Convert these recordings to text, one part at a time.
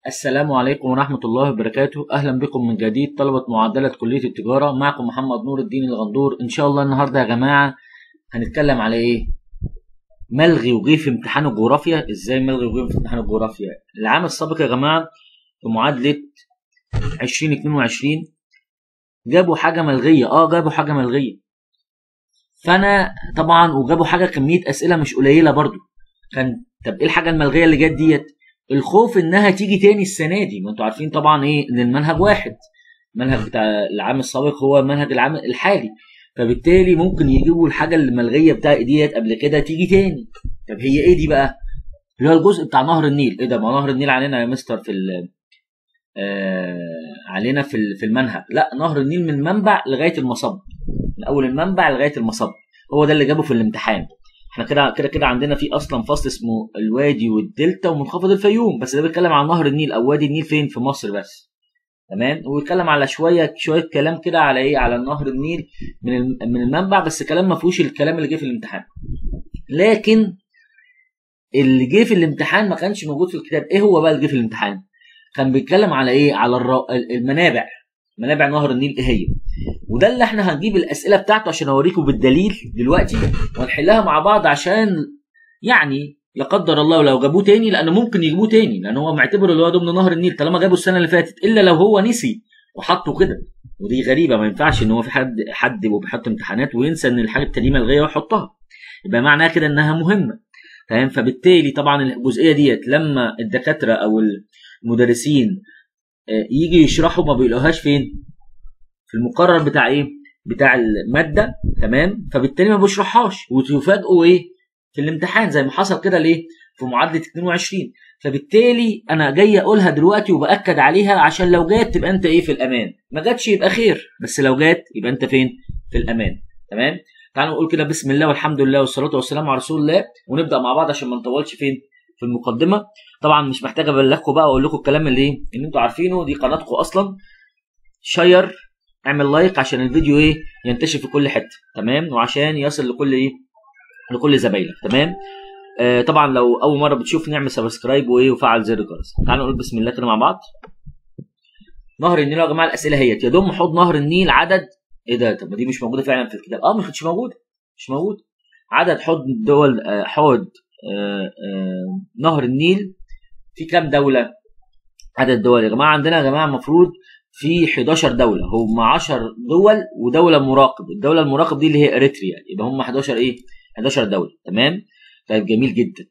السلام عليكم ورحمة الله وبركاته أهلا بكم من جديد طلبة معدلة كلية التجارة معكم محمد نور الدين الغندور إن شاء الله النهاردة يا جماعة هنتكلم على إيه ملغي وجه في امتحان الجغرافيا إزاي ملغي وجه في امتحان الجغرافيا العام السابق يا جماعة في معادلة 2022 جابوا حاجة ملغية اه جابوا حاجة ملغية فأنا طبعا وجابوا حاجة كمية أسئلة مش قليلة برضو كان طب إيه الحاجة الملغية اللي جت ديت الخوف انها تيجي تاني السنه دي ما انتوا عارفين طبعا ايه ان المنهج واحد المنهج بتاع العام السابق هو المنهج العام الحالي فبالتالي ممكن يجيبوا الحاجه الملغيه بتاع ديت قبل كده تيجي تاني طب هي ايه دي بقى اللي هو الجزء بتاع نهر النيل ايه ده ما نهر النيل علينا يا مستر في آه علينا في في المنهج لا نهر النيل من المنبع لغايه المصب من اول المنبع لغايه المصب هو ده اللي جابه في الامتحان احنا كده كده كده عندنا في اصلا فصل اسمه الوادي والدلتا ومنخفض الفيوم بس ده بيتكلم عن نهر النيل او وادي النيل فين في مصر بس تمام ويتكلم على شويه شويه كلام كده على ايه على نهر النيل من من المنبع بس كلام ما فيهوش الكلام اللي جه في الامتحان لكن اللي جه في الامتحان ما كانش موجود في الكتاب ايه هو بقى اللي جه في الامتحان كان بيتكلم على ايه على الر... المنابع منابع نهر النيل ايه هي وده اللي احنا هنجيب الاسئله بتاعته عشان اوريكم بالدليل دلوقتي ونحلها مع بعض عشان يعني لا قدر الله لو جابوه تاني لانه ممكن يجيبوه تاني لان هو معتبر اللي هو ضمن نهر النيل طالما جابه السنه اللي فاتت الا لو هو نسي وحطه كده ودي غريبه ما ينفعش ان هو في حد حد وبيحط امتحانات وينسى ان الحاجه التانيه ملغيه ويحطها يبقى معناها كده انها مهمه فاهم فبالتالي طبعا الجزئيه ديت لما الدكاتره او المدرسين يجي يشرحوا ما بيلاقوهاش فين في المقرر بتاع ايه بتاع الماده تمام فبالتالي ما بيشرحهاش وتفاجئوا ايه في الامتحان زي ما حصل كده ليه في معادله 22 فبالتالي انا جاي اقولها دلوقتي وباكد عليها عشان لو جات تبقى انت ايه في الامان ما جاتش يبقى خير بس لو جات يبقى انت فين في الامان تمام تعالوا نقول كده بسم الله والحمد لله والصلاه والسلام على رسول الله ونبدا مع بعض عشان ما نطولش فين في المقدمه طبعا مش محتاج ابلغكم بقى واقول لكم الكلام اللي ايه اللي انتوا عارفينه دي قناتكم اصلا شير اعمل لايك عشان الفيديو ايه ينتشر في كل حته تمام وعشان يصل لكل ايه لكل زمايلك تمام آه طبعا لو اول مره بتشوف نعمل سبسكرايب وايه وفعل زر الجرس تعالوا نقول بسم الله كده مع بعض نهر النيل يا جماعه الاسئله هي يضم حوض نهر النيل عدد ايه ده طب ما دي مش موجوده فعلا في الكتاب اه مش موجوده مش موجود عدد حوض دول آه حوض آه آه نهر النيل في كام دوله عدد الدول يا جماعه عندنا يا جماعه المفروض في 11 دوله هم 10 دول ودوله مراقب الدوله المراقب دي اللي هي اريتريا يبقى هم 11 ايه 11 دوله تمام طيب جميل جدا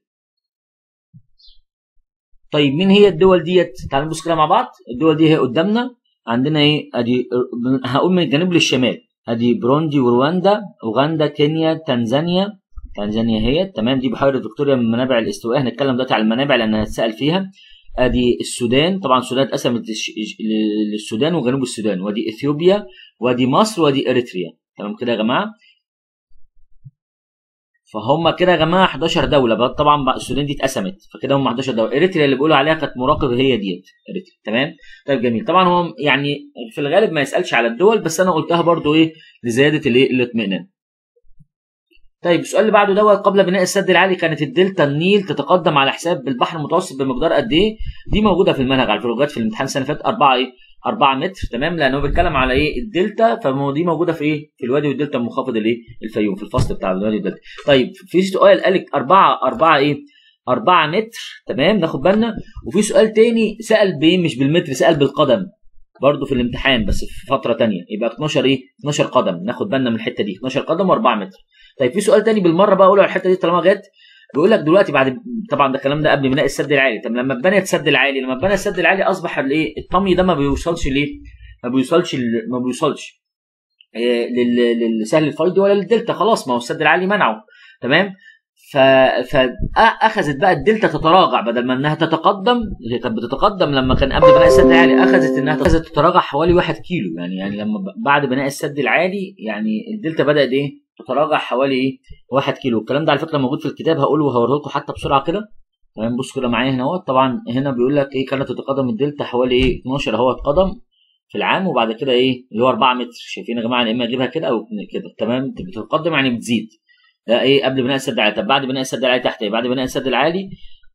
طيب مين هي الدول ديت تعالوا نبص كده مع بعض الدول دي هي قدامنا عندنا ايه ادي هقول من الجنوب للشمال ادي بروندي ورواندا اوغندا كينيا تنزانيا تنزانيا هي تمام دي بحيره فيكتوريا من منابع الاستواء هنتكلم دلوقتي على المنابع لان هنتسال فيها ادي السودان طبعا السودان اتقسمت للسودان وجنوب السودان وادي اثيوبيا وادي مصر وادي اريتريا تمام كده يا جماعه فهم كده يا جماعه 11 دوله طبعا السودان دي اتقسمت فكده هم 11 دوله اريتريا اللي بيقولوا عليها كانت مراقب هي ديت اريتريا تمام طيب جميل طبعا هو يعني في الغالب ما يسالش على الدول بس انا قلتها برضو ايه لزياده الايه الاطمئنان طيب السؤال اللي بعده دوت قبل بناء السد العالي كانت الدلتا النيل تتقدم على حساب البحر المتوسط بمقدار قد ايه؟ دي موجوده في المنهج على فكره في الامتحان السنه اللي فاتت 4 ايه؟ 4 متر تمام لان هو بيتكلم على ايه؟ الدلتا فدي موجوده في ايه؟ في الوادي والدلتا المنخفض الايه؟ الفيوم في الفصل بتاع الوادي والدلتا. طيب في سؤال قال لك 4 4 ايه؟ 4 متر تمام ناخد بالنا وفي سؤال تاني سال بايه مش بالمتر سال بالقدم برضه في الامتحان بس في فتره تانية يبقى 12 ايه 12 قدم ناخد بالنا من الحته دي 12 قدم و4 متر طيب في سؤال تاني بالمره بقى اقوله على الحته دي طالما جت بيقول لك دلوقتي بعد طبعا ده الكلام ده قبل بناء السد العالي طب لما اتبنى السد العالي لما اتبنى السد العالي اصبح الايه الطمي ده ما بيوصلش ليه ما بيوصلش ما بيوصلش إيه للسهل الفيضي ولا للدلتا خلاص ما هو السد العالي منعه تمام ف... فاخذت بقى الدلتا تتراجع بدل ما انها تتقدم هي كانت بتتقدم لما كان قبل بناء السد العالي اخذت انها اخذت تتراجع حوالي 1 كيلو يعني يعني لما بعد بناء السد العالي يعني الدلتا بدات ايه تتراجع حوالي ايه 1 كيلو الكلام ده على فكره موجود في الكتاب هقوله وهوريه لكم حتى بسرعه كده تمام بص كده معايا هنا اهوت طبعا هنا بيقول لك ايه كانت تتقدم الدلتا حوالي ايه 12 اهوت قدم في العام وبعد كده ايه اللي هو 4 متر شايفين يا جماعه يا اما اجيبها كده او كده تمام بتتقدم يعني بتزيد ده ايه قبل بناء السد العالي طب بعد بناء السد العالي تحت ايه بعد بناء السد العالي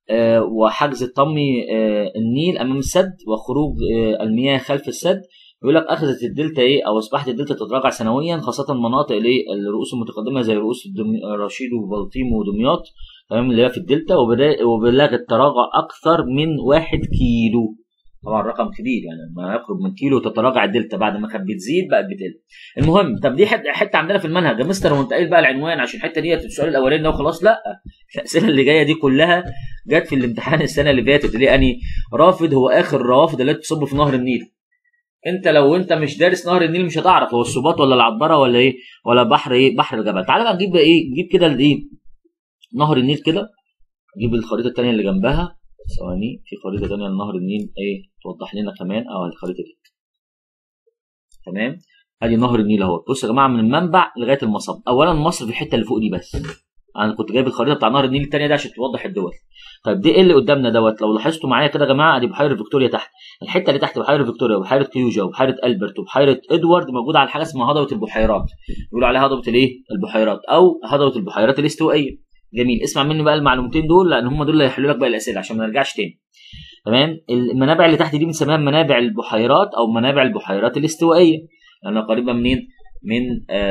آه، وحجز الطمي آه، النيل امام السد وخروج آه، المياه خلف السد يقول لك اخذت الدلتا ايه او اصبحت الدلتا تتراجع سنويا خاصه مناطق الايه الرؤوس المتقدمه زي رؤوس الدمي... رشيد وبلطيم ودمياط تمام اللي هي في الدلتا وبدا- وبلغت تراجع اكثر من واحد كيلو طبعا رقم كبير يعني ما يقرب من كيلو تتراجع الدلتا بعد ما كانت بتزيد بقت بتقل المهم طب دي حته حته عندنا في المنهج يا مستر وانت قايل بقى العنوان عشان الحته ديت السؤال الاولاني ده وخلاص لا الاسئله اللي جايه دي كلها جت في الامتحان السنه اللي فاتت ليه اني رافد هو اخر الروافد التي تصب في نهر النيل انت لو انت مش دارس نهر النيل مش هتعرف هو السباط ولا العباره ولا ايه ولا بحر ايه بحر الجبل تعالى بقى نجيب ايه نجيب كده الايه نهر النيل كده نجيب الخريطه الثانيه اللي جنبها ثواني في خريطه ثانيه لنهر النيل ايه توضح لنا كمان اه الخريطه دي تمام ادي نهر النيل اهو بصوا يا جماعه من المنبع لغايه المصب اولا مصر في الحته اللي فوق دي بس انا كنت جايب الخريطه بتاع نهر النيل الثانيه ده عشان توضح الدول طيب دي ايه اللي قدامنا دوت لو لاحظتوا معايا كده يا جماعه ادي بحيره فيكتوريا تحت الحته اللي تحت بحيره فيكتوريا وبحيره كيوجا وبحيره البرت وبحيره ادوارد موجوده على حاجه اسمها هضبه البحيرات بيقولوا عليها هضبه الايه البحيرات او هضبه البحيرات الاستوائيه جميل اسمع مني بقى المعلومتين دول لان هم دول اللي هيحلوا لك بقى الاسئله عشان ما نرجعش تاني تمام المنابع اللي تحت دي بنسميها منابع البحيرات او منابع البحيرات الاستوائيه لانها قريبه منين من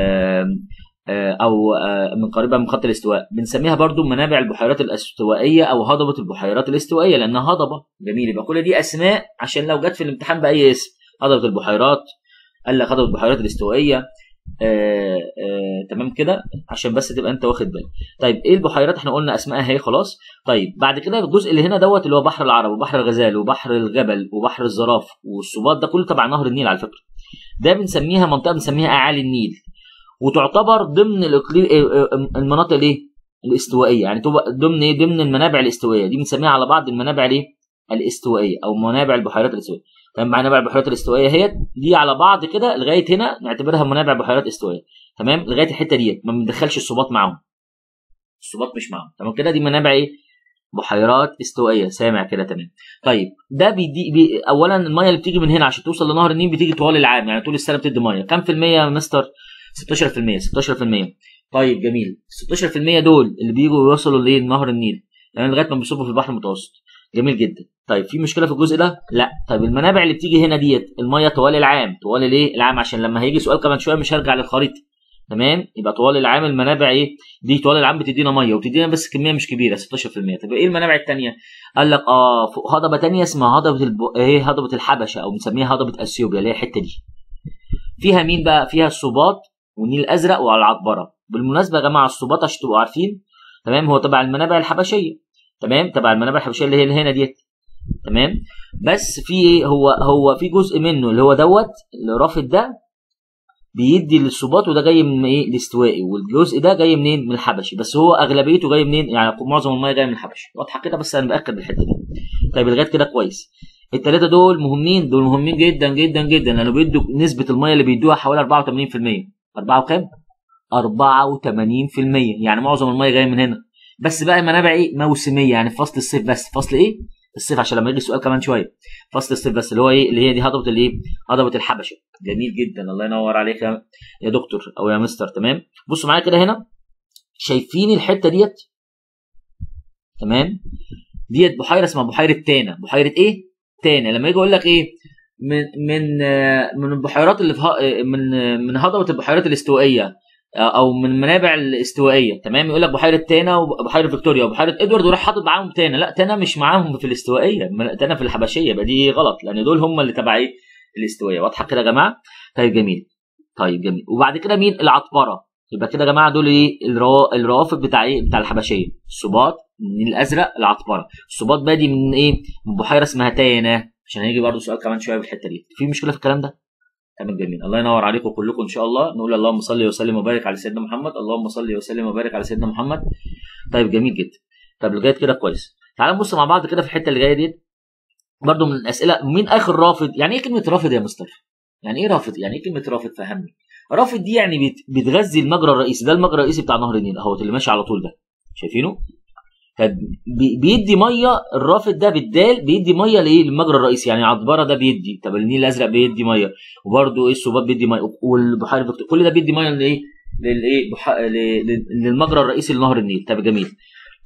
آم، آه، او آه، من قريبه من خط الاستواء بنسميها برضو منابع البحيرات الاستوائيه او هضبه البحيرات الاستوائيه لانها هضبه جميل يبقى كل دي اسماء عشان لو جت في الامتحان باي اسم هضبه البحيرات قال لك هضبه البحيرات الاستوائيه آه آه تمام كده عشان بس تبقى انت واخد بالك طيب ايه البحيرات احنا قلنا اسمائها اهي خلاص طيب بعد كده الجزء اللي هنا دوت اللي هو بحر العرب وبحر الغزال وبحر الجبل وبحر الزراف والسباط ده كله تبع نهر النيل على فكره ده بنسميها منطقه بنسميها اعالي النيل وتعتبر ضمن الاقليم المناطق الايه الاستوائيه يعني تبقى ضمن ايه ضمن المنابع الاستوائيه دي بنسميها على بعض المنابع الايه الاستوائيه او منابع البحيرات الاستوائيه تمام منابع البحيرات الاستوائيه هي دي على بعض كده لغايه هنا نعتبرها منابع بحيرات استوائيه تمام لغايه الحته ديت ما بندخلش السباط معاهم السباط مش معاهم تمام كده دي منابع ايه بحيرات استوائيه سامع كده تمام طيب ده بيدي بي اولا الميه اللي بتيجي من هنا عشان توصل لنهر النيل بتيجي طوال العام يعني طول السنه بتدي ميه كام في الميه يا مستر 16% 16% طيب جميل 16% دول اللي بيجوا يوصلوا لايه نهر النيل يعني لغايه ما بيصبوا في البحر المتوسط جميل جدا طيب في مشكله في الجزء ده لا طيب المنابع اللي بتيجي هنا ديت الميه طوال العام طوال الايه العام عشان لما هيجي سؤال كمان شويه مش هرجع للخريطه تمام يبقى طوال العام المنابع ايه دي طوال العام بتدينا ميه وبتدينا بس كميه مش كبيره 16% طب ايه المنابع الثانيه قال لك اه فوق هضبه ثانيه اسمها هضبه الب... ايه هضبه الحبشه او بنسميها هضبه اثيوبيا اللي هي الحته دي فيها مين بقى فيها السباط والنيل الازرق وعلى العطبره بالمناسبه يا جماعه السباط عشان تبقوا عارفين تمام هو تبع المنابع الحبشيه تمام تبع المنابع الحبشيه اللي هي اللي هنا ديت تمام بس في ايه هو هو في جزء منه اللي هو دوت الرافد ده بيدي للسباط وده جاي من ايه الاستوائي والجزء ده جاي منين من الحبشي بس هو اغلبيته جاي منين يعني معظم الميه جايه من الحبشي واضحه كده بس انا باكد بالحته دي طيب لغايه كده كويس الثلاثه دول مهمين دول مهمين جدا جدا جدا لانه بيدوا نسبه الميه اللي بيدوها حوالي 84% 4 وكام 84% يعني معظم الميه جايه من هنا بس بقى منابع ايه موسميه يعني في فصل الصيف بس فصل ايه الصيف عشان لما يجي السؤال كمان شويه فصل الصيف بس اللي هو ايه اللي هي دي هضبه الايه هضبه الحبشه جميل جدا الله ينور عليك يا يا دكتور او يا مستر تمام بصوا معايا كده هنا شايفين الحته ديت تمام ديت بحيره اسمها بحيره تانا بحيره ايه تانا لما يجي يقول لك ايه من من آه، من البحيرات اللي في ه- آه، من آه، من هضبه البحيرات الاستوائيه آه، او من المنابع الاستوائيه تمام يقول لك بحيره تانا وبحيره فيكتوريا وبحيره ادوارد وراح حاطط معاهم تانا لا تانا مش معاهم في الاستوائيه من- تانا في الحبشيه يبقى دي غلط لان دول هم اللي تبع ايه الاستوائيه واضحه كده يا جماعه طيب جميل طيب جميل وبعد كده مين العطبره يبقى كده يا جماعه دول ايه الروا... الروافد بتاع ايه بتاع الحبشيه السباط النيل الازرق العطبره السباط بادي من ايه من بحيره اسمها تانا عشان هيجي برضه سؤال كمان شويه في الحته دي في مشكله في الكلام ده تمام جميل الله ينور عليكم كلكم ان شاء الله نقول اللهم صل وسلم وبارك على سيدنا محمد اللهم صل وسلم وبارك على سيدنا محمد طيب جميل جدا طب لغايه كده كويس تعالوا نبص مع بعض كده في الحته اللي جايه دي برضه من الاسئله مين اخر رافض يعني ايه كلمه رافض يا مصطفى يعني ايه رافض يعني ايه كلمه رافض فهمني رافض دي يعني بت- بتغذي المجرى الرئيسي ده المجرى الرئيسي بتاع نهر النيل اهو اللي ماشي على طول ده شايفينه طب بي- بيدي ميه الرافد ده بالدال بيدي ميه لايه للمجرى الرئيسي يعني عطبره ده بيدي طب النيل الازرق بيدي ميه وبرده ايه السوبات بيدي ميه والبحيره فيكتوريا كل ده بيدي ميه لايه للايه بح... ل- ل- للمجرى الرئيسي لنهر النيل طب جميل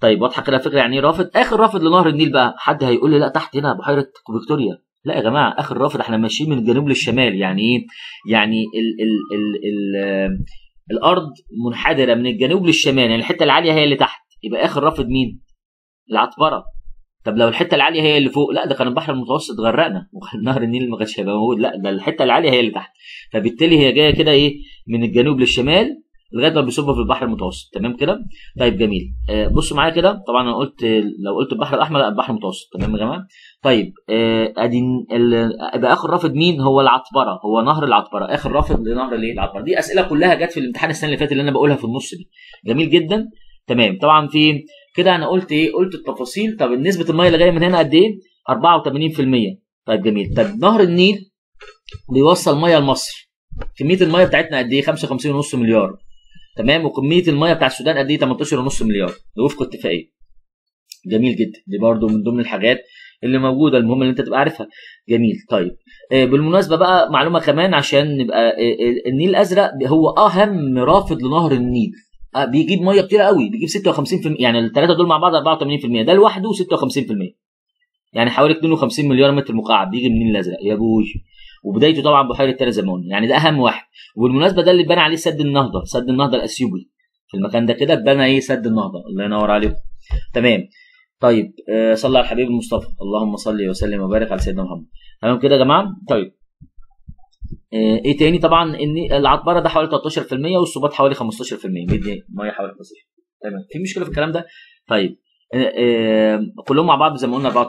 طيب واضحه كده الفكره يعني ايه رافد اخر رافد لنهر النيل بقى حد هيقول لي لا تحت هنا بحيره فيكتوريا لا يا جماعه اخر رافد احنا ماشيين من الجنوب للشمال يعني ايه يعني ال ال ال ال الارض منحدره من الجنوب للشمال يعني الحته العاليه هي اللي تحت يبقى اخر رافد مين العطبره طب لو الحته العاليه هي اللي فوق لا ده كان البحر المتوسط غرقنا نهر النيل ما كانش هيبقى موجود لا ده الحته العاليه هي اللي تحت فبالتالي هي جايه كده ايه من الجنوب للشمال لغايه ما بيصب في البحر المتوسط تمام كده طيب جميل آه بصوا معايا كده طبعا انا قلت لو قلت البحر الاحمر لا البحر المتوسط تمام يا جماعه طيب آه ادي يبقى اخر رافد مين هو العطبره هو نهر العطبره اخر رافد لنهر الايه العطبره دي اسئله كلها جت في الامتحان السنه اللي فاتت اللي انا بقولها في النص دي جميل جدا تمام طبعا في كده انا قلت ايه قلت التفاصيل طب نسبه الميه اللي جايه من هنا قد ايه 84% طيب جميل طب نهر النيل بيوصل ميه لمصر كميه الميه بتاعتنا قد ايه 55.5 مليار تمام وكميه الميه بتاع السودان قد ايه 18.5 مليار ده وفق اتفاقيه جميل جدا دي برضو من ضمن الحاجات اللي موجوده المهم اللي انت تبقى عارفها جميل طيب آه بالمناسبه بقى معلومه كمان عشان نبقى آه النيل الازرق هو اهم رافد لنهر النيل آه بيجيب ميه كتير قوي بيجيب 56% يعني الثلاثه دول مع بعض 84% ده لوحده 56% يعني حوالي 52 مليار متر مكعب بيجي من النيل الازرق يا ابوي وبدايته طبعا بحيره تل زمان يعني ده اهم واحد وبالمناسبه ده اللي اتبنى عليه سد النهضه سد النهضه الاثيوبي في المكان ده كده اتبنى ايه سد النهضه الله ينور عليكم تمام طيب آه صلى على الحبيب المصطفى اللهم صل وسلم وبارك على سيدنا محمد تمام كده يا جماعه طيب آه ايه تاني طبعا ان العطبره ده حوالي 13% والسباط حوالي 15% مدي ميه حوالي 15 تمام في مشكله في الكلام ده طيب آه آه كلهم مع بعض زي ما قلنا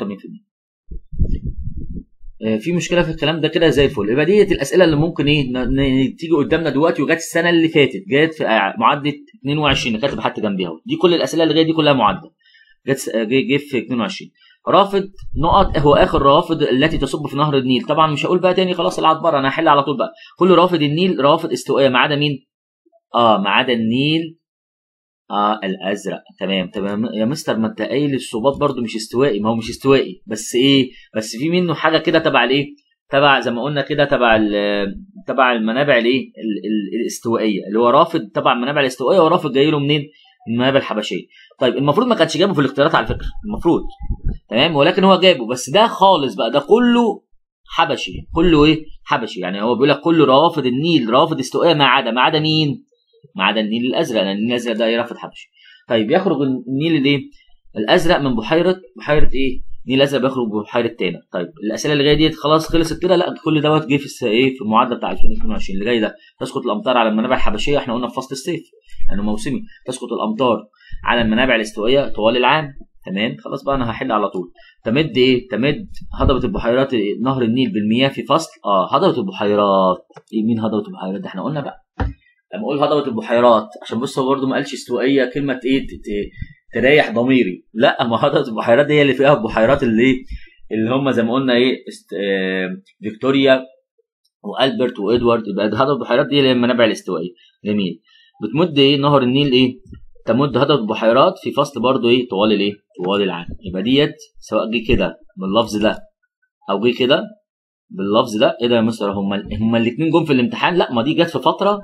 84% في مشكله في الكلام ده كده زي الفل يبقى ديت الاسئله اللي ممكن ايه تيجي قدامنا دلوقتي وجت السنه اللي فاتت جت في معدل 22 كاتب حتى جنبيها دي كل الاسئله اللي جايه دي كلها معدل جت جه في 22 رافد نقط هو اخر روافد التي تصب في نهر النيل طبعا مش هقول بقى تاني خلاص العطبره انا هحل على طول بقى كل روافد النيل روافد استوائيه ما عدا مين اه ما عدا النيل اه الازرق تمام تمام يا مستر ما انت قايل الصباط برضو مش استوائي ما هو مش استوائي بس ايه بس في منه حاجه كده تبع الايه تبع زي ما قلنا كده تبع تبع المنابع الايه الاستوائيه اللي هو رافض تبع المنابع الاستوائيه ورافض جاي له منين من المنابع الحبشيه طيب المفروض ما كانش جابه في الاختيارات على فكره المفروض تمام ولكن هو جابه بس ده خالص بقى ده كله حبشي كله ايه حبشي يعني هو بيقول لك كل روافد النيل روافد استوائيه ما عدا ما عدا مين ما عدا النيل الازرق لان النيل الازرق ده رافد حبشي طيب يخرج النيل الايه الازرق من بحيره بحيره ايه النيل الازرق بيخرج ببحيره تانا طيب الاسئله اللي جايه ديت خلاص خلصت كده لا كل دوت جه في ايه في المعدل بتاع 2022 اللي جاي ده تسقط الامطار على المنابع الحبشيه احنا قلنا في فصل الصيف لانه يعني موسمي تسقط الامطار على المنابع الاستوائيه طوال العام تمام خلاص بقى انا هحل على طول تمد ايه تمد هضبه البحيرات نهر النيل بالمياه في فصل اه هضبه البحيرات ايه مين هضبه البحيرات ده احنا قلنا بقى لما اقول هضبه البحيرات عشان بص هو برده ما قالش استوائيه كلمه ايه تريح ضميري لا ما هضبه البحيرات دي هي اللي فيها البحيرات اللي اللي هم زي ما قلنا ايه است... آه فيكتوريا والبرت وادوارد يبقى هضبه البحيرات دي اللي هي المنابع الاستوائيه جميل بتمد ايه نهر النيل ايه تمد هضبه البحيرات في فصل برضه ايه طوال الايه طوال العام يبقى ديت سواء جه كده باللفظ ده او جه كده باللفظ ده ايه ده يا مستر هما هما الاثنين جم في الامتحان لا ما دي جت في فتره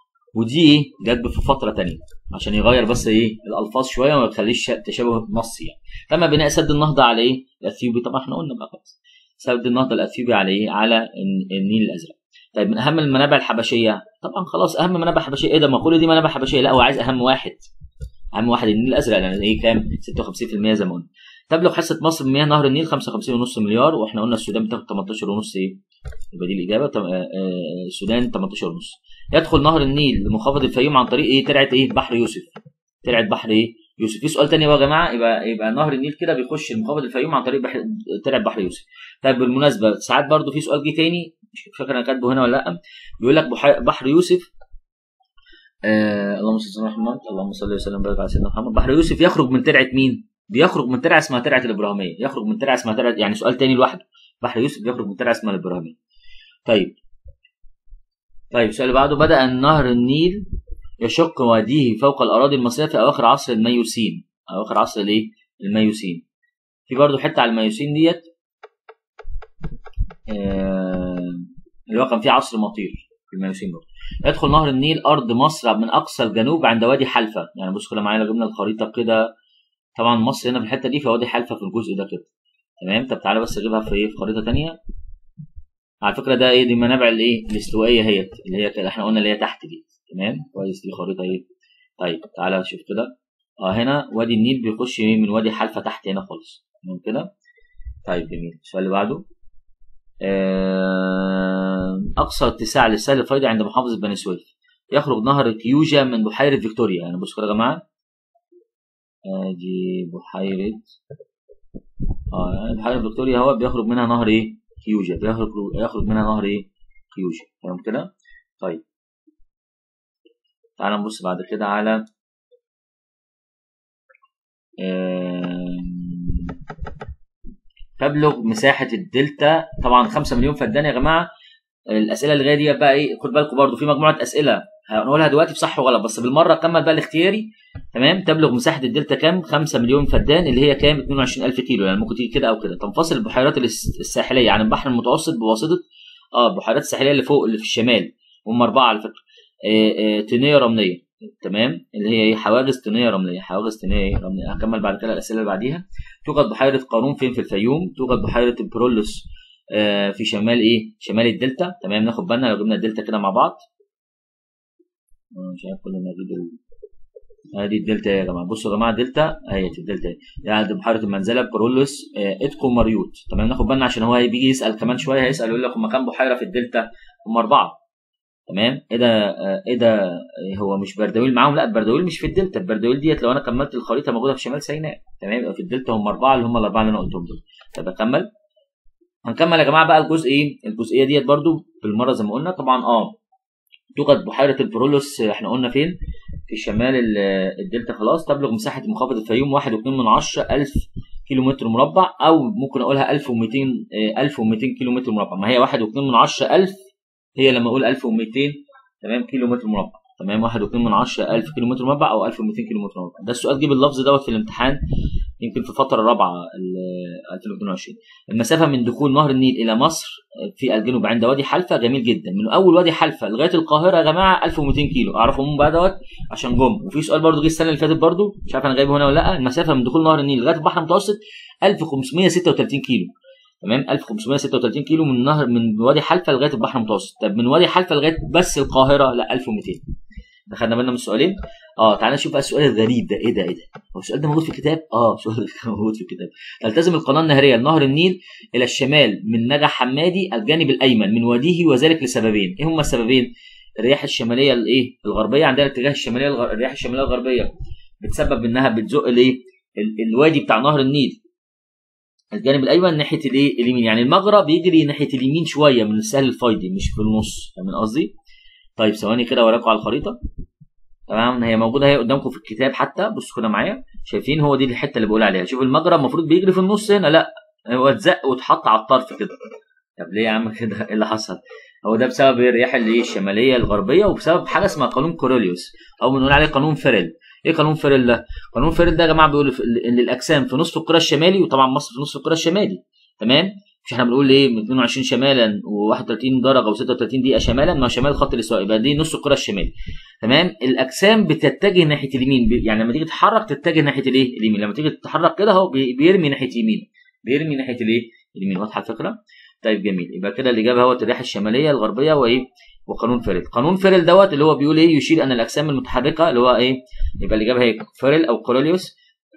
ودي ايه جت في فتره تانية عشان يغير بس ايه الالفاظ شويه وما يخليش تشابه نصي يعني تم بناء سد النهضه على ايه الاثيوبي طبعا احنا قلنا بقى خلاص سد النهضه الاثيوبي على ايه على النيل الازرق طيب من اهم المنابع الحبشيه طبعا خلاص اهم منابع حبشيه ايه ده ما كل دي منابع حبشيه لا هو عايز اهم واحد اهم واحد النيل الازرق لان ايه كام 56% زي ما قلنا تبلغ حصه مصر من مياه نهر النيل 55.5 مليار واحنا قلنا السودان بتاخد 18.5 ايه يبقى دي الاجابه السودان 18.5 يدخل نهر النيل لمنخفض الفيوم عن طريق ايه ترعه ايه بحر يوسف ترعه بحر ايه يوسف في سؤال تاني بقى يا جماعه يبقى يبقى نهر النيل كده بيخش لمنخفض الفيوم عن طريق بحر ترعه بحر يوسف طيب بالمناسبه ساعات برضو في سؤال جه تاني مش فاكر انا كاتبه هنا ولا لا بيقول لك بحر يوسف آه اللهم صل على محمد اللهم صل وسلم وبارك على سيدنا محمد بحر يوسف يخرج من ترعه مين بيخرج من ترعه اسمها ترعه الابراهيميه يخرج من ترعه اسمها ترعه يعني سؤال تاني لوحده بحر يوسف بيخرج من ترعه اسمها الابراهيميه طيب طيب السؤال اللي بعده بدا نهر النيل يشق واديه فوق الاراضي المصريه في اواخر عصر الميوسين اواخر عصر الايه الميوسين في برضه حته على الميوسين ديت آه اللي هو كان في عصر مطير في الميوسين برضه يدخل نهر النيل ارض مصر من اقصى الجنوب عند وادي حلفه يعني بص كده معايا لو جبنا الخريطه كده طبعا مصر هنا في الحته دي فوادي حلفه في الجزء ده كده تمام طب تعالى بس اجيبها في ايه في خريطه ثانيه على فكره ده ايه دي منابع الايه الاستوائيه هي اللي هي كده احنا قلنا اللي هي تحت دي تمام كويس دي خريطه ايه طيب تعالى شوف كده اه هنا وادي النيل بيخش من وادي حلفه تحت هنا خالص تمام كده طيب جميل السؤال اللي بعده آه اقصى اتساع للسيل الفيضي عند محافظه بني سويف يخرج نهر كيوجا من بحيره فيكتوريا يعني بصوا كده يا جماعه ادي بحيره اه يعني بحيره فيكتوريا هو بيخرج منها نهر ايه كيوجا بيخرج يخرج منها نهر ايه كيوجا تمام كده طيب تعال نبص بعد كده على تبلغ مساحة الدلتا طبعا 5 مليون فدان يا جماعة الأسئلة اللي جاية دي بقى إيه خد بالكم برضو في مجموعة أسئلة هنقولها دلوقتي بصح وغلط بس بالمرة كمل بقى الاختياري تمام تبلغ مساحة الدلتا كام 5 مليون فدان اللي هي كام 22000 كيلو يعني ممكن تيجي كده أو كده تنفصل البحيرات الساحلية عن البحر المتوسط بواسطة اه البحيرات الساحلية اللي فوق اللي في الشمال هم أربعة على فكرة آه آه طينية رملية تمام اللي هي حواجز طينيه رمليه حواجز طينيه رمليه هكمل بعد كده الاسئله اللي بعديها توجد بحيره قارون فين في الفيوم توجد بحيره البرولوس آه في شمال ايه شمال الدلتا تمام ناخد بالنا لو جبنا الدلتا كده مع بعض مش عارف كل ما اجيب ادي الدلتا يا جماعه بصوا يا جماعه الدلتا اهي الدلتا يعني بحيره المنزله برولوس آه اتكو مريوت تمام ناخد بالنا عشان هو بيجي يسال كمان شويه هيسال يقول لك هم كام بحيره في الدلتا هم اربعه تمام ايه ده ايه ده هو مش بردويل معاهم لا البردويل مش في الدلتا البردويل ديت لو انا كملت الخريطه موجوده في شمال سيناء تمام يبقى في الدلتا هم اربعه اللي هم الاربعه اللي انا قلتهم دول طب اكمل هنكمل يا جماعه بقى الجزء ايه الجزئيه ديت برده بالمره زي ما قلنا طبعا اه توجد بحيره البرولوس احنا قلنا فين في شمال الدلتا خلاص تبلغ مساحه منخفض الفيوم 1.2 من 10 الف كيلو متر مربع او ممكن اقولها 1200 1200 كيلو متر مربع ما هي 1.2 من 10 الف هي لما اقول 1200 تمام كيلو متر مربع تمام 1.2 من 10 1000 كيلو متر مربع او 1200 كيلو متر مربع ده السؤال جيب اللفظ دوت في الامتحان يمكن في الفتره الرابعه 2022 المسافه من دخول نهر النيل الى مصر في الجنوب عند وادي حلفه جميل جدا من اول وادي حلفه لغايه القاهره يا جماعه 1200 كيلو اعرفهم بقى دوت عشان جم وفي سؤال برضو جه السنه اللي فاتت برضو مش عارف انا جايبه هنا ولا لا المسافه من دخول نهر النيل لغايه البحر المتوسط 1536 كيلو تمام 1536 كيلو من نهر من وادي حلفه لغايه البحر المتوسط طب من وادي حلفه لغايه بس القاهره لا 1200 خدنا بالنا من السؤالين اه تعالى نشوف بقى السؤال الغريب ده ايه ده ايه ده هو السؤال ده موجود في الكتاب اه سؤال موجود في الكتاب تلتزم القناه النهريه لنهر النيل الى الشمال من نجع حمادي الجانب الايمن من واديه وذلك لسببين ايه هما السببين الرياح الشماليه الايه الغربيه عندنا الاتجاه الشماليه الغر... الرياح الشماليه الغربيه بتسبب انها بتزق الايه الوادي بتاع نهر النيل الجانب الايمن ناحيه الايه اليمين يعني المجرى بيجري ناحيه اليمين شويه من السهل الفيضي مش في النص فاهمين قصدي طيب ثواني كده وراكم على الخريطه تمام هي موجوده اهي قدامكم في الكتاب حتى بصوا كده معايا شايفين هو دي الحته اللي بقول عليها شوف المجرى المفروض بيجري في النص هنا لا هو اتزق واتحط على الطرف كده طب ليه يا عم كده ايه اللي حصل هو ده بسبب الرياح اللي ايه الشماليه الغربيه وبسبب حاجه اسمها قانون كوروليوس او بنقول عليه قانون فيرل ايه قانون فيرل ده قانون فيرل ده يا جماعه بيقول ان الاجسام في نصف الكره الشمالي وطبعا مصر في نصف الكره الشمالي تمام مش احنا بنقول ايه من 22 شمالا و31 درجه و36 دقيقه شمالا ما شمال خط الاستواء يبقى دي نص الكره الشمالي تمام الاجسام بتتجه ناحيه اليمين يعني لما تيجي تتحرك تتجه ناحيه الايه اليمين لما تيجي تتحرك كده اهو بيرمي ناحيه يمين بيرمي ناحيه الايه اليمين واضحه الفكره طيب جميل يبقى كده الاجابه هو الرياح الشماليه الغربيه وايه وقانون فيرل قانون فيرل دوت اللي هو بيقول ايه يشير ان الاجسام المتحركه اللي هو ايه يبقى الاجابه هي فيرل او كوروليوس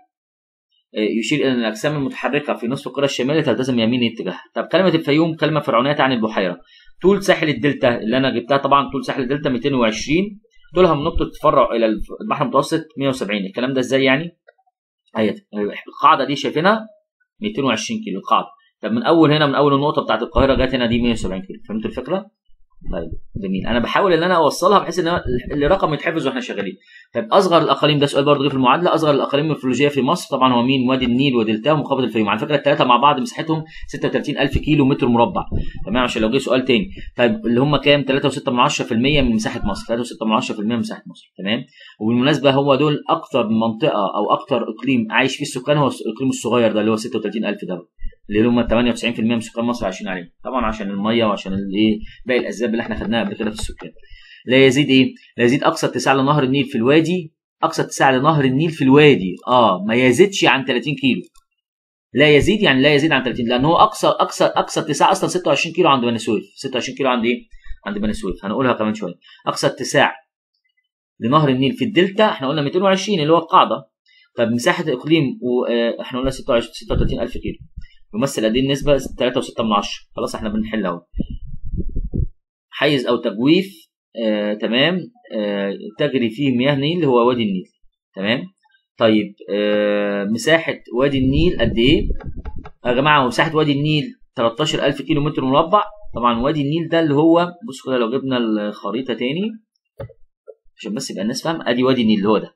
يشير الى ان الاجسام المتحركه في نصف الكره الشماليه تلتزم يمين الاتجاه طب كلمه الفيوم كلمه فرعونيه تعني البحيره طول ساحل الدلتا اللي انا جبتها طبعا طول ساحل الدلتا 220 طولها من نقطه تفرع الى البحر المتوسط 170 الكلام ده ازاي يعني اهي القاعده دي شايفينها 220 كيلو القاعده طب من اول هنا من اول النقطه بتاعت القاهره جت هنا دي 170 كيلو فهمتوا الفكره طيب جميل انا بحاول ان انا اوصلها بحيث ان الرقم يتحفظ واحنا شغالين طيب اصغر الاقاليم ده سؤال برضه في المعادله اصغر الاقاليم المورفولوجيه في مصر طبعا هو مين وادي النيل ودلتا ومنخفض الفيوم على فكره الثلاثه مع بعض مساحتهم 36000 كيلو متر مربع تمام عشان لو جه سؤال تاني طيب اللي هم كام 3.6% من مساحه مصر 3.6% من مساحه مصر تمام وبالمناسبه هو دول اكتر منطقه او اكتر اقليم عايش فيه السكان هو الاقليم الصغير ده اللي هو 36000 ده اللي هم 98% من سكان مصر عايشين عليه طبعا عشان الميه وعشان الايه باقي الاسباب اللي احنا خدناها قبل كده في السكان لا يزيد ايه لا يزيد اقصى اتساع لنهر النيل في الوادي اقصى اتساع لنهر النيل في الوادي اه ما يزيدش عن 30 كيلو لا يزيد يعني لا يزيد عن 30 لان هو اقصى اقصى اقصى اتساع اصلا 26 كيلو عند بني سويف 26 كيلو عند ايه عند بني سويف هنقولها كمان شويه اقصى اتساع لنهر النيل في الدلتا احنا قلنا 220 اللي هو القاعده طب مساحه الاقليم واحنا قلنا 26 36000 كيلو يمثل قد ايه النسبه 3.6 من 10 خلاص احنا بنحل اهو حيز او تجويف آه تمام آه تجري فيه مياه النيل اللي هو وادي النيل تمام طيب آه مساحه وادي النيل قد ايه يا جماعه مساحه وادي النيل 13000 كيلو متر مربع طبعا وادي النيل ده اللي هو بص كده لو جبنا الخريطه تاني عشان بس يبقى الناس فاهم ادي وادي النيل اللي هو ده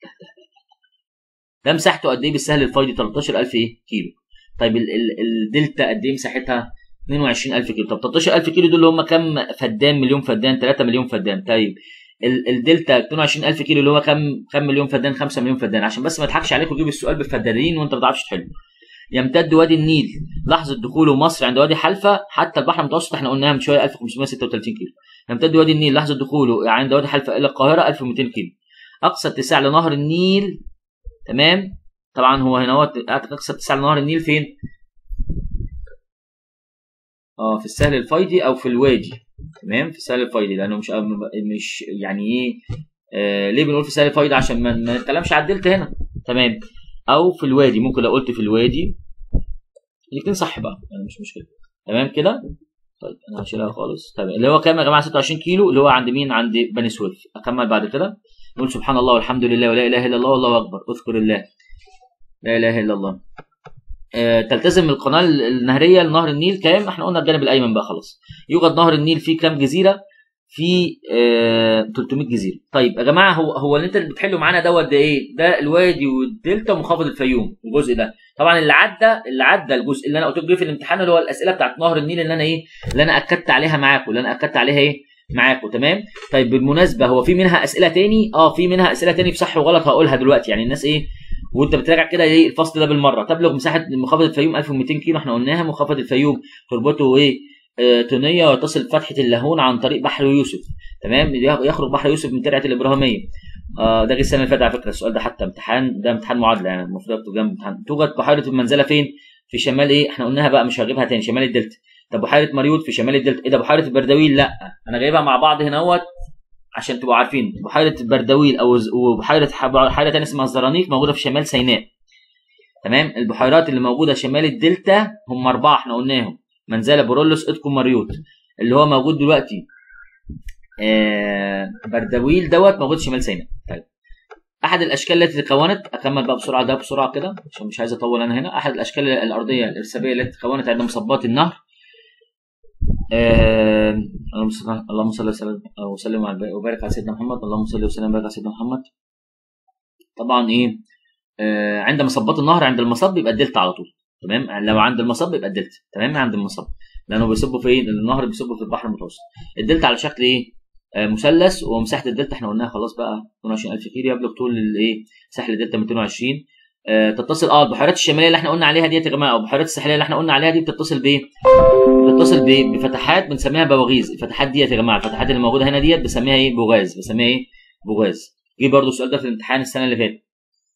ده مساحته قد ايه بالسهل الفايدي 13000 ايه كيلو طيب ال ال الدلتا قد ايه مساحتها 22000 كيلو طب 13000 كيلو دول اللي هم كام فدان مليون فدان 3 مليون فدان طيب ال الدلتا 22000 كيلو اللي هو كام كام مليون فدان 5 مليون فدان عشان بس ما اضحكش عليك وتجيب السؤال بالفدانين وانت ما بتعرفش تحله يمتد وادي النيل لحظه دخوله مصر عند وادي حلفا حتى البحر المتوسط احنا قلناها من شويه 1536 كيلو يمتد وادي النيل لحظه دخوله عند وادي حلفا الى القاهره 1200 كيلو اقصى اتساع لنهر النيل تمام طبعا هو هنا هو اقصى اتساع لنهر النيل فين اه في السهل الفيضي او في الوادي تمام في السهل الفيضي لانه مش مش يعني ايه آه ليه بنقول في السهل الفيضي عشان ما ما نتكلمش على الدلتا هنا تمام او في الوادي ممكن لو قلت في الوادي الاثنين صح بقى يعني مش مشكله تمام كده طيب انا هشيلها خالص تمام اللي هو كام يا جماعه 26 كيلو اللي هو عند مين عند بني سويف اكمل بعد كده نقول سبحان الله والحمد لله ولا اله الا الله والله اكبر اذكر الله لا اله الا الله آه تلتزم القناه النهريه لنهر النيل كام احنا قلنا الجانب الايمن بقى خلاص يوجد نهر النيل فيه كام جزيره في آه 300 جزيره طيب يا جماعه هو هو اللي انت بتحله معانا دوت ده ايه ده الوادي والدلتا ومنخفض الفيوم الجزء ده طبعا اللي عدى اللي عدى الجزء اللي انا قلت لكم في الامتحان اللي هو الاسئله بتاعت نهر النيل اللي انا ايه اللي انا اكدت عليها معاكم اللي انا اكدت عليها ايه معاكم تمام طيب بالمناسبه هو في منها اسئله تاني اه في منها اسئله تاني في صح وغلط هقولها دلوقتي يعني الناس ايه وانت بتراجع كده ايه الفصل ده بالمره تبلغ مساحه منخفض الفيوم 1200 كيلو احنا قلناها منخفض الفيوم تربطه ايه آه تونيه وتصل فتحه اللاهون عن طريق بحر يوسف تمام يخرج بحر يوسف من ترعه الابراهيميه آه ده جه السنه اللي فاتت على فكره السؤال ده حتى امتحان ده امتحان معادله يعني المفروض اكتب جنب امتحان توجد بحيره المنزله فين في شمال ايه احنا قلناها بقى مش هجيبها تاني شمال الدلتا طب بحيره مريوط في شمال الدلتا ايه ده بحيره البردويل لا انا جايبها مع بعض هنا اهوت عشان تبقوا عارفين بحيره البردويل او وبحيره بحيره ثانيه اسمها الزرانيق موجوده في شمال سيناء تمام البحيرات اللي موجوده شمال الدلتا هم اربعه احنا قلناهم منزله بورولوس ادكم مريوط اللي هو موجود دلوقتي آه بردويل دوت موجود شمال سيناء طيب احد الاشكال التي تكونت اكمل بقى بسرعه ده بسرعه كده عشان مش عايز اطول انا هنا احد الاشكال الارضيه الارسابيه التي تكونت عند مصبات النهر آه اللهم صل وسلم وسلم وبارك على سيدنا محمد اللهم صل وسلم وبارك على سيدنا محمد طبعا ايه آه عند مصبات النهر عند المصب يبقى الدلتا على طول تمام لو عند المصب يبقى الدلتا تمام عند المصب لانه بيصبوا في ايه النهر بيصبوا في البحر المتوسط الدلتا على شكل ايه آه مثلث ومساحه الدلتا احنا قلناها خلاص بقى 22000 كيلو يبلغ طول الايه ساحل الدلتا 220 آه تتصل اه البحيرات الشماليه اللي احنا قلنا عليها ديت يا جماعه او البحيرات الساحليه اللي احنا قلنا عليها دي بتتصل بايه؟ بتتصل بايه؟ بفتحات بنسميها بواغيز الفتحات ديت يا جماعه الفتحات اللي موجوده هنا ديت بنسميها ايه؟ بوغاز بنسميها ايه؟ بوغاز جه برضه السؤال ده في الامتحان السنه اللي فاتت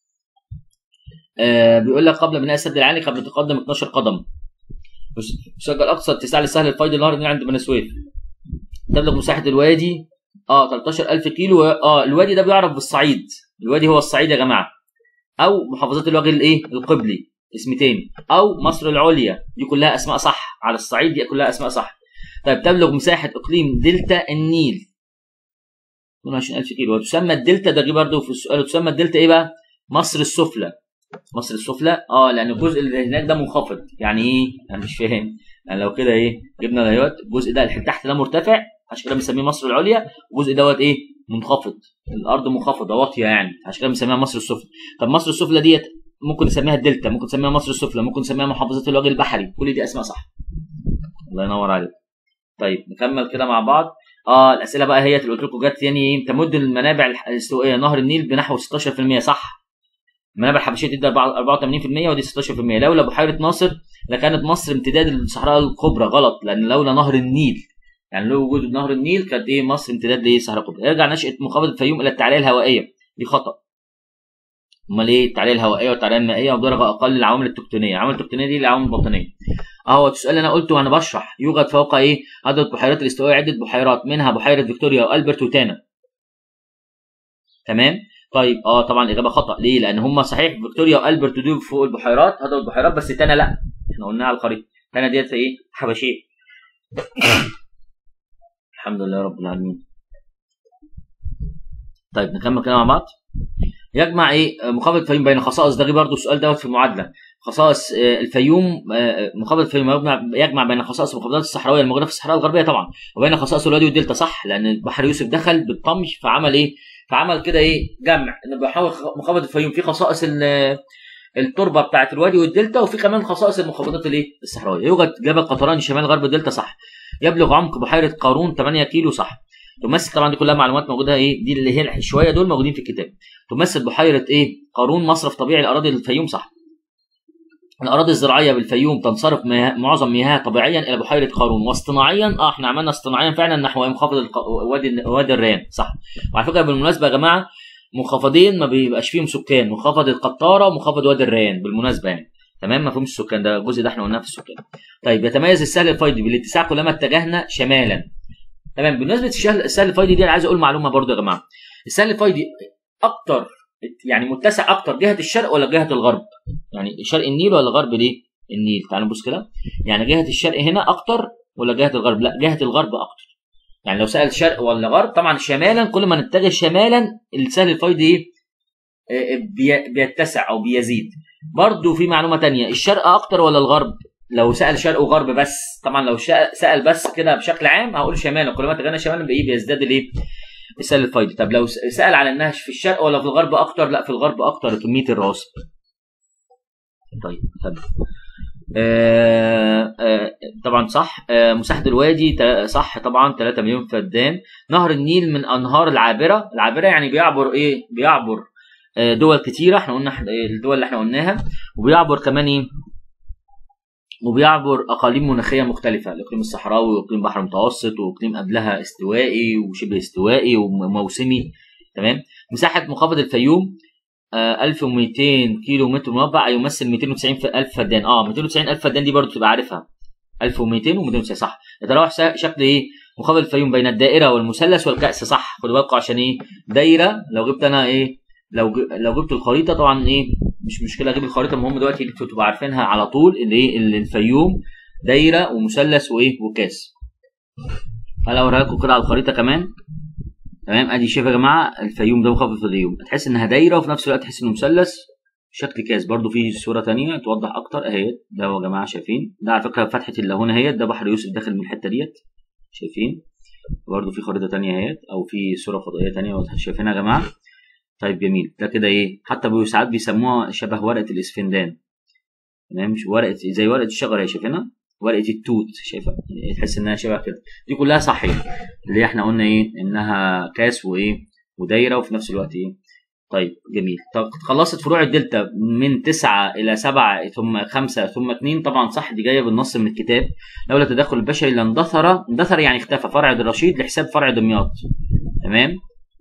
آه بيقول لك قبل بناء السد العالي قد تقدم 12 قدم سجل اقصى اتساع للسهل الفيض النهر النيل عند بني سويف تبلغ مساحه الوادي اه 13000 كيلو اه الوادي ده بيعرف بالصعيد الوادي هو الصعيد يا جماعه او محافظات الوجه الايه القبلي اسم تاني او مصر العليا دي كلها اسماء صح على الصعيد دي كلها اسماء صح طيب تبلغ مساحه اقليم دلتا النيل 22000 كيلو وتسمى الدلتا ده جه برضه في السؤال تسمى الدلتا ايه بقى مصر السفلى مصر السفلى اه لان الجزء اللي هناك ده منخفض يعني ايه انا مش فاهم يعني لو كده ايه جبنا دلوقتي الجزء ده اللي تحت ده مرتفع عشان كده بنسميه مصر العليا والجزء دوت ايه منخفض الارض منخفضه واطيه يعني عشان كده بنسميها مصر السفلى طب مصر السفلى ديت ممكن نسميها الدلتا ممكن نسميها مصر السفلى ممكن نسميها محافظه الوجه البحري كل دي اسماء صح الله ينور عليك طيب نكمل كده مع بعض اه الاسئله بقى هي اللي قلت لكم جت يعني ايه تمد المنابع الاستوائيه نهر النيل بنحو 16% صح المنابع الحبشيه تدي 84% ودي 16% لولا بحيره ناصر لكانت مصر امتداد الصحراء الكبرى غلط لان لولا نهر النيل يعني لو وجود نهر النيل كانت ايه مصر امتداد لايه الصحراء الكبرى ارجع نشاه منخفض الفيوم الى التعاليه الهوائيه دي خطا امال ايه التعريه الهوائيه والتعريه المائيه وبدرجه اقل العوامل التكتونيه العوامل التكتونيه دي العوامل الباطنيه اهو السؤال اللي انا قلته وانا بشرح يوجد فوق ايه عدد البحيرات الاستوائيه عده بحيرات منها بحيره فيكتوريا والبرت وتانا تمام طيب اه طبعا الاجابه خطا ليه لان هم صحيح فيكتوريا والبرت دول فوق البحيرات هذا البحيرات بس تانا لا احنا قلناها على الخريطه تانا ديت ايه حبشيه الحمد لله رب العالمين طيب نكمل كده مع بعض يجمع ايه مقابله الفيوم بين خصائص ده برضه السؤال دوت في المعادله خصائص آه، الفيوم آه، مقابله الفيوم يجمع, يجمع بين خصائص المقابلات الصحراويه الموجوده في الصحراء الغربيه طبعا وبين خصائص الوادي والدلتا صح لان بحر يوسف دخل بالطمش فعمل ايه فعمل كده ايه جمع ان بيحاول مقابله الفيوم في خصائص ال- التربه بتاعت الوادي والدلتا وفي كمان خصائص المخابرات الايه الصحراويه يوجد جبل قطران شمال غرب الدلتا صح يبلغ عمق بحيره قارون 8 كيلو صح تمثل طبعا دي كلها معلومات موجوده ايه دي اللي هي شويه دول موجودين في الكتاب تمثل بحيره ايه قارون مصرف طبيعي لاراضي الفيوم صح الاراضي الزراعيه بالفيوم تنصرف مياه معظم مياهها طبيعيا الى بحيره قارون واصطناعيا اه احنا عملنا اصطناعيا فعلا نحو منخفض الق- وادي وادي الريان صح وعلى فكره بالمناسبه يا جماعه منخفضين ما بيبقاش فيهم سكان منخفض القطاره ومنخفض وادي الريان بالمناسبه يعني تمام ما فيهمش سكان ده الجزء ده احنا قلناه في السكان طيب يتميز السهل الفيضي بالاتساع كلما اتجهنا شمالا تمام بالنسبه للسهل السهل الفيضي دي انا عايز اقول معلومه برضو يا جماعه السهل الفيضي اكتر يعني متسع اكتر جهه الشرق ولا جهه الغرب يعني شرق النيل ولا غرب ليه النيل تعالوا نبص كده يعني جهه الشرق هنا اكتر ولا جهه الغرب لا جهه الغرب اكتر يعني لو سال شرق ولا غرب طبعا شمالا كل ما نتجه شمالا السهل الفيضي ايه آه، بي- بيتسع او بيزيد برضو في معلومه تانية الشرق اكتر ولا الغرب لو سال شرق وغرب بس طبعا لو شا- سال بس كده بشكل عام هقول شمالا كل ما اتجهنا شمالا بايه بيزداد الايه السهل الفيضي طب لو س- سال على انها في الشرق ولا في الغرب اكتر لا في الغرب اكتر كميه الرواسب طيب تمام آه آه طبعا صح آه مساحه الوادي تا- صح طبعا 3 مليون فدان نهر النيل من انهار العابره العابره يعني بيعبر ايه بيعبر آه دول كتيره احنا قلنا إحنا- الدول اللي احنا قلناها وبيعبر كمان ايه وبيعبر اقاليم مناخيه مختلفه الاقليم الصحراوي واقليم بحر متوسط واقليم قبلها استوائي وشبه استوائي وموسمي تمام مساحه منخفض الفيوم آه 1200 كيلو متر مربع يمثل 290 ف- الف فدان اه 290 الف فدان دي برضو تبقى عارفها 1200 و290 صح يتراوح س- شكل ايه منخفض الفيوم بين الدائره والمثلث والكأس صح خدوا بالكم عشان ايه دايره لو جبت انا ايه لو ج... لو جبت الخريطه طبعا ايه مش مشكله اجيب الخريطه المهم دلوقتي انتوا تبقوا عارفينها على طول اللي ايه اللي الفيوم دايره ومثلث وايه وكاس انا اوريها لكم كده على الخريطه كمان تمام ادي شايف يا جماعه الفيوم ده منخفض الفيوم تحس انها دايره وفي نفس الوقت تحس انه مثلث شكل كاس برضو في صوره تانية توضح اكتر اهيت ده يا جماعه شايفين ده على فكره فتحه اللاهونه اهيت ده بحر يوسف داخل من الحته ديت شايفين برضو في خريطه تانية اهيت او في صوره فضائيه تانية شايفينها يا جماعه طيب جميل ده كده ايه حتى بي- ساعات بيسموها شبه ورقه الاسفندان تمام مش ورقه زي ورقه الشجره شايفينها ورقه التوت شايفها تحس انها شبه كده دي كلها صحيح اللي احنا قلنا ايه انها كاس وايه ودايره وفي نفس الوقت ايه طيب جميل طب خلصت فروع الدلتا من تسعة إلى سبعة ثم خمسة ثم اتنين طبعا صح دي جاية بالنص من الكتاب لولا التدخل البشري لاندثر اندثر يعني اختفى فرع الرشيد لحساب فرع دمياط تمام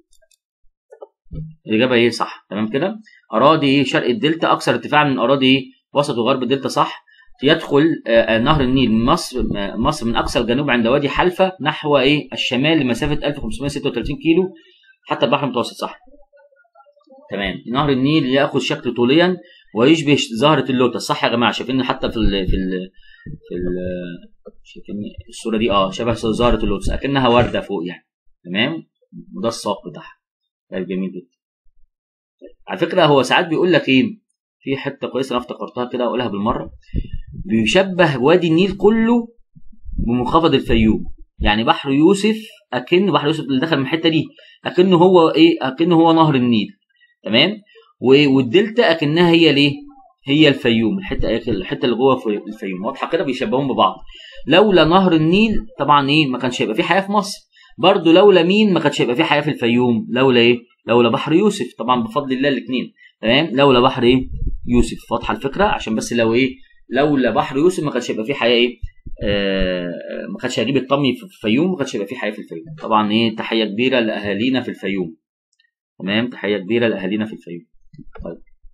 الإجابة إيه صح تمام كده أراضي إيه شرق الدلتا أكثر ارتفاعا من أراضي إيه وسط وغرب الدلتا صح يدخل آه، آه، نهر النيل من مصر آه، مصر من أقصى الجنوب عند وادي حلفة نحو إيه الشمال لمسافة 1536 كيلو حتى البحر المتوسط صح تمام نهر النيل ياخذ شكل طوليا ويشبه زهرة اللوتس صح يا جماعة شايفين حتى في ال في ال في ال شايفين الصورة دي اه شبه زهرة اللوتس أكنها وردة فوق يعني تمام وده الساق بتاعها طيب جميل جدا على فكرة هو ساعات بيقول لك ايه في حتة كويسة انا افتكرتها كده اقولها بالمرة بيشبه وادي النيل كله بمنخفض الفيوم يعني بحر يوسف اكن بحر يوسف اللي دخل من الحتة دي اكنه هو ايه اكنه هو نهر النيل تمام و- والدلتا اكنها هي ليه هي الفيوم الحته الحته اللي جوه في الفيوم واضحه كده بيشبهون ببعض لولا نهر النيل طبعا ايه ما كانش هيبقى في حياه في مصر برضه لولا مين ما كانش هيبقى في حياه في الفيوم لولا ايه لولا بحر يوسف طبعا بفضل الله الاثنين تمام لولا بحر ايه يوسف واضحه الفكره عشان بس لو ايه لولا بحر يوسف ما كانش هيبقى في حياه ايه آه ما كانش هيجيب الطمي في الفيوم ما كانش هيبقى في حياه في الفيوم طبعا ايه تحيه كبيره لاهالينا في الفيوم تمام تحيه كبيره لاهالينا في الفيوم طيب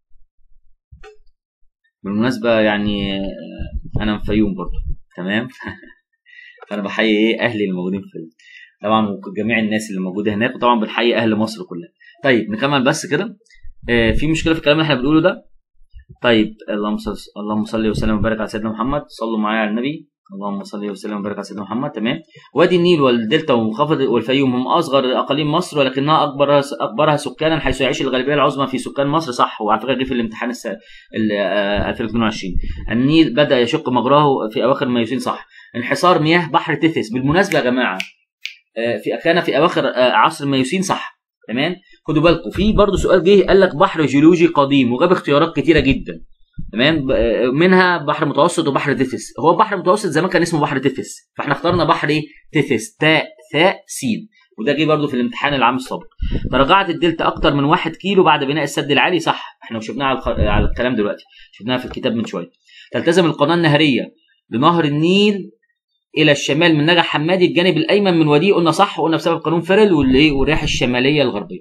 بالمناسبه يعني آه، انا من الفيوم برضه تمام فانا بحيي ايه اهلي اللي موجودين في طبعا وجميع الناس اللي موجوده هناك وطبعا بنحيي اهل مصر كلها طيب نكمل بس كده آه، في مشكله في الكلام اللي احنا بنقوله ده طيب اللهم صل اللهم صل وسلم وبارك على سيدنا محمد صلوا معايا على النبي اللهم صل وسلم وبارك على سيدنا محمد تمام وادي النيل والدلتا ومنخفض والفيوم هم اصغر اقاليم مصر ولكنها اكبر اكبرها سكانا حيث يعيش الغالبيه العظمى في سكان مصر صح وعلى فكره جه في الامتحان الس... ال- آه، 2022 النيل بدا يشق مجراه في اواخر الميوسين صح انحسار مياه بحر تيثيس بالمناسبه يا جماعه آه، في كان في اواخر آه، عصر الميوسين صح تمام خدوا بالكم في برضه سؤال جه قال لك بحر جيولوجي قديم وجاب اختيارات كتيره جدا تمام ب- آه، منها بحر متوسط وبحر تيثيس هو البحر المتوسط زمان كان اسمه بحر تيثيس فاحنا اخترنا بحر ايه تيثيس تاء ثاء سين وده جه برضه في الامتحان العام السابق تراجعت الدلتا اكتر من واحد كيلو بعد بناء السد العالي صح احنا شفناها على, الخ... على الكلام دلوقتي شفناها في الكتاب من شويه تلتزم القناه النهريه لنهر النيل الى الشمال من نجع حمادي الجانب الايمن من وديه قلنا صح وقلنا بسبب قانون فيرل والايه والرياح الشماليه الغربيه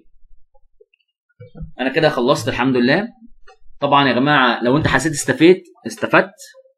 انا كده خلصت الحمد لله طبعا يا جماعه لو انت حسيت استفدت استفدت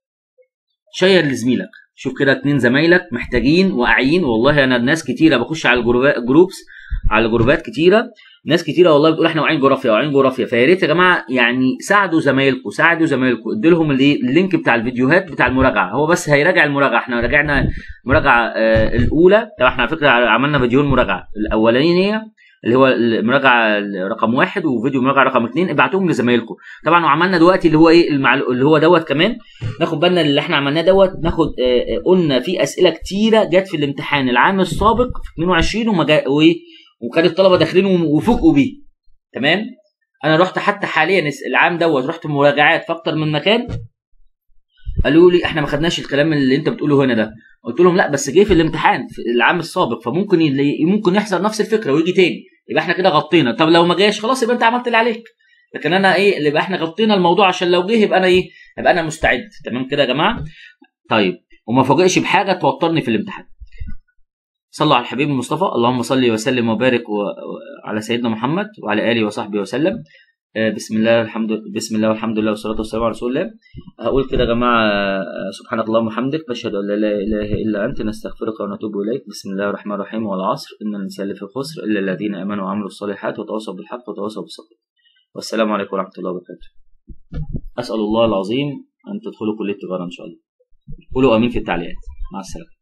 شير لزميلك شوف كده اتنين زمايلك محتاجين واعيين والله انا ناس كتيره بخش على الجروبات جروبس على جروبات كتيره ناس كتيره والله بتقول احنا واعيين جغرافيا واعيين جغرافيا فيا ريت يا جماعه يعني ساعدوا زمايلكم ساعدوا زمايلكم ادوا لهم الايه اللينك بتاع الفيديوهات بتاع المراجعه هو بس هيراجع المراجعه احنا راجعنا المراجعه آه الاولى طبعا احنا على فكره عملنا فيديوهين مراجعه الاولانيه اللي هو المراجعه رقم واحد وفيديو مراجعه رقم اثنين ابعتوهم لزمايلكم طبعا وعملنا دلوقتي اللي هو ايه المعلو... اللي هو دوت كمان ناخد بالنا اللي احنا عملناه دوت ناخد آه، آه، قلنا في اسئله كتيره جت في الامتحان العام السابق في 22 وما جا... وايه وكان الطلبه داخلين وفوجئوا بيه تمام انا رحت حتى حاليا العام دوت رحت مراجعات في اكتر من مكان قالوا لي احنا ما خدناش الكلام اللي انت بتقوله هنا ده قلت لهم لا بس جه في الامتحان في العام السابق فممكن ي... ممكن يحصل نفس الفكره ويجي تاني يبقى احنا كده غطينا طب لو ما جاش خلاص يبقى انت عملت اللي عليك لكن انا ايه اللي يبقى احنا غطينا الموضوع عشان لو جه يبقى انا ايه يبقى انا مستعد تمام كده يا جماعه طيب وما فوجئش بحاجه توترني في الامتحان صلوا على الحبيب المصطفى اللهم صل وسلم وبارك و... و- على سيدنا محمد وعلى اله وصحبه وسلم آه، بسم الله الحمد بسم الله والحمد لله والصلاه والسلام على رسول الله هقول كده يا جماعه آه، سبحانك اللهم وبحمدك نشهد ان لا اله الا انت نستغفرك ونتوب اليك بسم الله الرحمن الرحيم والعصر ان الانسان لفي خسر الا الذين امنوا وعملوا الصالحات وتواصوا بالحق وتواصوا بالصبر والسلام عليكم ورحمه الله وبركاته اسال الله العظيم ان تدخلوا كليه التجاره ان شاء الله قولوا امين في التعليقات مع السلامه